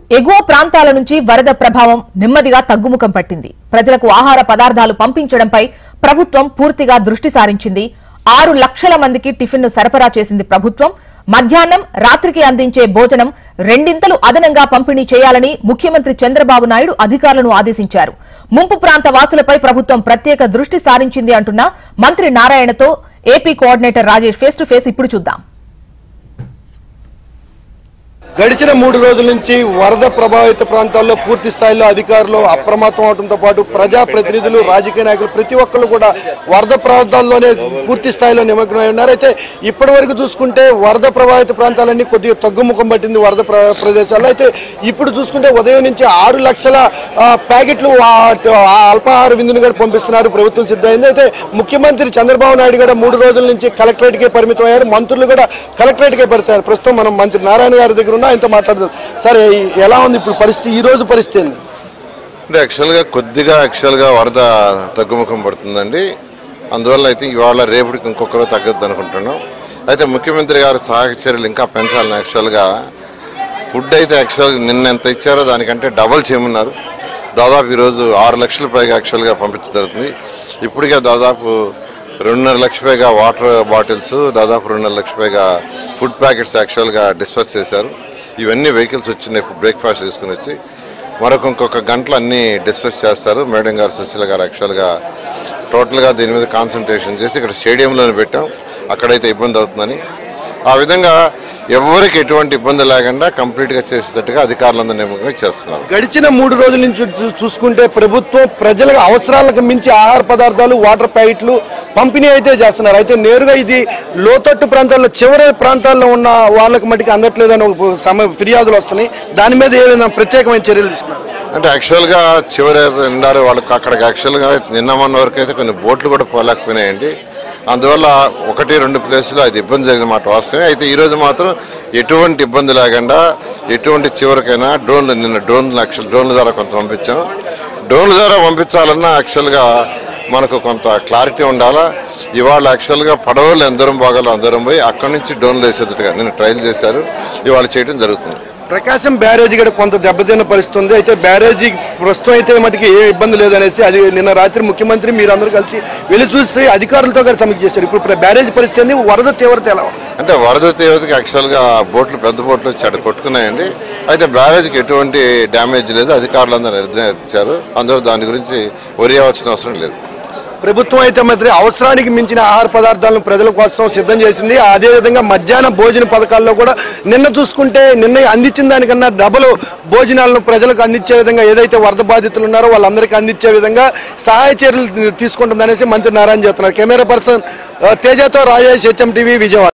ఎగువ ప్రాంతాల నుంచి వరద ప్రభావం నెమ్మదిగా తగ్గుముఖం పట్టింది ప్రజలకు ఆహార పదార్థాలు పంపించడంపై ప్రభుత్వం పూర్తిగా దృష్టి సారించింది ఆరు లక్షల మందికి టిఫిన్ను సరఫరా చేసింది ప్రభుత్వం మధ్యాహ్నం రాత్రికి అందించే భోజనం రెండింతలు అదనంగా పంపిణీ చేయాలని ముఖ్యమంత్రి చంద్రబాబు నాయుడు అధికారులను ఆదేశించారు ముంపు ప్రాంత వాసులపై ప్రభుత్వం ప్రత్యేక దృష్టి సారించింది అంటున్న మంత్రి నారాయణతో AP coordinator Rajesh face to face ఇప్పుడు చూద్దాం గడిచిన మూడు రోజుల నుంచి వరద ప్రభావిత ప్రాంతాల్లో పూర్తి స్థాయిలో అధికారులు అప్రమత్తం అవడంతో పాటు ప్రజా ప్రతినిధులు రాజకీయ నాయకులు ప్రతి ఒక్కరు కూడా వరద ప్రాంతాల్లోనే పూర్తి స్థాయిలో నిమగ్నమై ఉన్నారు అయితే ఇప్పటి వరకు చూసుకుంటే వరద ప్రభావిత ప్రాంతాలన్నీ కొద్దిగా తగ్గుముఖం పట్టింది వరద ప్ర- ప్రదేశాల్లో అయితే ఇప్పుడు చూసుకుంటే ఉదయం నుంచి ఆరు లక్షల ఆ, ప్యాకెట్లు ఆ, ఆ అల్పాహార విందును కూడా పంపిస్తున్నారు ప్రభుత్వం సిద్ధమైంది అయితే ముఖ్యమంత్రి చంద్రబాబు నాయుడు కూడా మూడు రోజుల నుంచి కలెక్టరేట్కే పరిమితం అయ్యారు మంత్రులు కూడా కలెక్టరేట్కే పరితారు ప్రస్తుతం మనం మంత్రి నారాయణ గారి దగ్గర ఉన్నా ఆయనతో మాట్లాడదాం సరే ఎలా ఉంది ఇప్పుడు పరిస్థితి ఈ రోజు పరిస్థితి ఏంది అంటే యాక్చువల్గా కొద్దిగా యాక్చువల్గా వరద తగ్గుముఖం పడుతుందండి అందువల్ల అయితే ఇవాళ రేపటికి ఇంకొకరు తగ్గద్దు అనుకుంటున్నాం అయితే ముఖ్యమంత్రి గారి సహాయక చర్యలు ఇంకా పెంచాలని యాక్చువల్గా ఫుడ్ అయితే యాక్చువల్గా నిన్న ఎంత ఇచ్చారో దానికంటే డబల్ చేయమన్నారు దాదాపు ఈరోజు ఆరు లక్షల పైగా యాక్చువల్గా పంపించడం జరుగుతుంది ఇప్పటికే దాదాపు రెండున్నర లక్ష పైగా వాటర్ బాటిల్స్ దాదాపు రెండున్నర లక్ష పైగా ఫుడ్ ప్యాకెట్స్ యాక్చువల్గా డిస్పర్స్ చేశారు ఇవన్నీ వెహికల్స్ వచ్చినాయి బ్రేక్ఫాస్ట్ తీసుకుని వచ్చి మరొక ఇంకొక గంటలు అన్ని డిస్కస్ చేస్తారు మేడం గారు సుశీల గారు యాక్చువల్గా టోటల్గా దీని మీద కాన్సన్ట్రేషన్ చేసి ఇక్కడ స్టేడియంలోనే పెట్టాం అక్కడైతే ఇబ్బంది అవుతుందని ఆ విధంగా ఎవరికి ఎటువంటి ఇబ్బంది లేకుండా కంప్లీట్గా చేసేటట్టుగా అధికారులందరూ నియమకంగా చేస్తున్నారు గడిచిన మూడు రోజుల నుంచి చూ- చూసుకుంటే ప్రభుత్వం ప్రజల అవసరాలకు మించి ఆహార పదార్థాలు వాటర్ ప్యాకెట్లు పంపిణీ అయితే చేస్తున్నారు అయితే నేరుగా ఇది లోతట్టు ప్రాంతాల్లో చివరి ప్రాంతాల్లో ఉన్న వాళ్ళకి మటుకు అందట్లేదని ఒక సమ ఫిర్యాదులు వస్తున్నాయి దాని మీద ఏమైనా ప్రత్యేకమైన చర్యలు తీసుకున్నారు అంటే యాక్చువల్గా చివరి ఎండారు వాళ్ళకి అక్కడికి యాక్చువల్గా నిన్న మొన్న వరకు అయితే కొన్ని బోట్లు కూడా పోలేకపోయినాయండి అందువల్ల ఒకటి రెండు ప్లేసులు అది ఇబ్బంది జరిగిన మాట వాస్తవమే అయితే ఈరోజు మాత్రం ఎటువంటి ఇబ్బంది లేకుండా ఎటువంటి చివరికైనా డ్రోన్లు నిన్న డ్రోన్లు యాక్చువల్ డ్రోన్ల ద్వారా కొంత పంపించాం డ్రోన్ల ద్వారా పంపించాలన్నా యాక్చువల్గా మనకు కొంత క్లారిటీ ఉండాలా ఇవాళ యాక్చువల్గా పడవలు ఎందరం బాగాలో అందరం పోయి అక్కడి నుంచి డ్రోన్లు వేసేటట్టుగా నిన్న ట్రయల్ చేశారు ఇవాళ చేయడం జరుగుతుంది ప్రకాశం బ్యారేజీ కూడా కొంత దెబ్బతిన్న పరిస్థితి ఉంది అయితే బ్యారేజీ ప్రస్తుతం అయితే మటుకు ఏ ఇబ్బంది లేదనేసి అది నిన్న రాత్రి ముఖ్యమంత్రి మీరు అందరూ కలిసి వెళ్ళి చూసి అధికారులతో కూడా సమీక్ష చేశారు ఇప్పుడు ప్ర- బ్యారేజీ పరిస్థితి ఏంది వరద తీవ్రత ఎలా ఉంది అంటే వరద తీవ్రతకి యాక్చువల్గా బోట్లు పెద్ద బోట్లు వచ్చి అక్కడ కొట్టుకున్నాయండి అయితే బ్యారేజ్కి ఎటువంటి డ్యామేజ్ లేదు అధికారులందరూ నిర్ధారించారు అందులో దాని గురించి వరి అవ్వాల్సిన అవసరం లేదు ప్రభుత్వం అయితే మాత్రం అవసరానికి మించిన ఆహార పదార్థాలను ప్రజల కోసం సిద్ధం చేసింది అదేవిధంగా మధ్యాహ్న భోజన పథకాల్లో కూడా నిన్న చూసుకుంటే నిన్న అందించిన దానికన్నా డబుల్ భోజనాలను ప్రజలకు అందించే విధంగా ఏదైతే వరద బాధితులు ఉన్నారో వాళ్ళందరికీ అందించే విధంగా సహాయ చర్యలు తీసుకుంటుందనేసి మంత్రి నారాయణ చెప్తున్నారు కెమెరా పర్సన్ ఆ, తేజతో రాజేష్ హెచ్ఎం టీవీ విజయవాడ